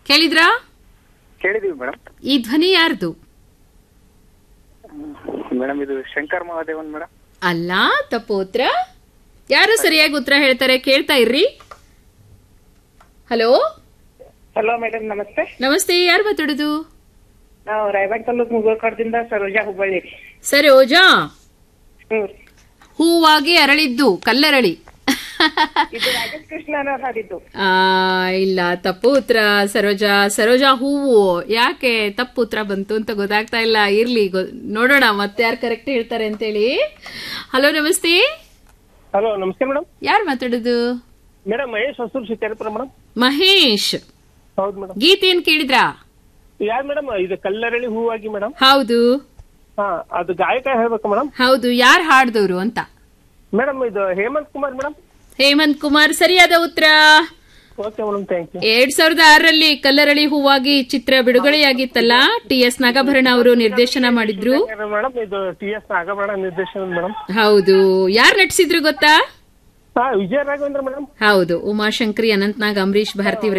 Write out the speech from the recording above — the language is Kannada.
ಕೇಳಿದ್ರಾ ಕೇಳಿದೀವಿ ಮೇಡಮ್ ಈ ಧ್ವನಿ ಯಾರ್ದು ಮೇಡಮ್ ಇದು ಶಂಕರ್ ಮಹಾದೇವನ್ ಮೇಡಮ್ ಅಲ್ಲ ತಪ್ಪು ಉತ್ತರ ಯಾರು ಸರಿಯಾಗಿ ಉತ್ತರ ಹೇಳ್ತಾರೆ ಕೇಳ್ತಾ ಇರ್ರಿ ಹಲೋ ಹಲೋ ಮೇಡಮ್ ನಮಸ್ತೆ ನಮಸ್ತೆ ಯಾರು ಮಾತಾಡೋದು ನಾವು ರಾಯಬಾಗ್ ತಾಲೂಕು ಮುಗೋಕಾಡ್ದಿಂದ ಸರೋಜಾ ಹುಬ್ಬಳ್ಳಿ ರೀ ಸರಿ ಓಜಾ ಹ್ಞೂ ಹೂವಾಗಿ ಅರಳಿದ್ದು ಕಲ್ಲರಳಿ ಇದು ರಾಜೇಶ್ ಕೃಷ್ಣನವ್ರು ಹಾಡಿದ್ದು ಆ, ಇಲ್ಲ ತಪ್ಪು ಉತ್ತರ ಸರೋಜಾ ಸರೋಜಾ ಹೂವು ಯಾಕೆ ತಪ್ಪು ಉತ್ತರ ಬಂತು ಅಂತ ಗೊತ್ತಾಗ್ತಾ ಇಲ್ಲ ಇರ್ಲಿ ಗೊ- ನೋಡೋಣ ಮತ್ತೆ ಯಾರು ಕರೆಕ್ಟ್ ಹೇಳ್ತಾರೆ ಅಂತೇಳಿ ಹಲೋ ನಮಸ್ತೆ ಹಲೋ ನಮಸ್ತೆ ಮೇಡಮ್ ಯಾರು ಮಾತಾಡೋದು ಮೇಡಮ್ ಮಹೇಶ್ ಹೊಸೂರು ಶಿಕಾರಿಪುರ ಮೇಡಮ್ ಮಹೇಶ್ ಹೌದು ಮೇಡಮ್ ಗೀತೆನ್ ಕೇಳಿದ್ರಾ ಯಾರು ಮೇಡಮ್ ಇದು ಕಲ್ಲರಳಿ ಹೂವಾಗಿ ಮೇಡಮ್ ಹೌದು ಹಾ ಅದು ಗಾಯಕ ಹೇಳ್ಬೇಕು ಮೇಡಮ್ ಹೌದು ಯಾರು ಹಾಡ್ದವ್ರು ಅಂತ ಮೇಡಮ್ ಇದು ಹೇಮಂತ್ ಕುಮಾರ್ ಮೇಡಮ್ ಹೇಮಂತ್ ಕುಮಾರ್ ಸರಿಯಾದ ಉತ್ತರ ಓಕೆ ಮೇಡಮ್ ಥ್ಯಾಂಕ್ ಯು ಎರಡ್ ಸಾವಿರದ ಆರರಲ್ಲಿ ಕಲ್ಲರಳಿ ಹೂವಾಗಿ ಚಿತ್ರ ಬಿಡುಗಡೆಯಾಗಿತ್ತಲ್ಲ ಟಿ ಎಸ್ ನಾಗಾಭರಣ ಅವರು ನಿರ್ದೇಶನ ಮಾಡಿದ್ರು ಮೇಡಮ್ ಇದು ಟಿ ಎಸ್ ನಾಗಬೇಡ ನಿರ್ದೇಶನ ಮೇಡಮ್ ಹೌದು ಯಾರು ನಟಿಸಿದ್ರು ಗೊತ್ತಾ ಹಾ ವಿಜಯ ರಾಘವೇಂದ್ರ ಮೇಡಮ್ ಹೌದು ಉಮಾಶಂಕರಿ ಅನಂತ್ನಾಗ್ ಅಂಬರೀಶ್ ಭಾರತಿ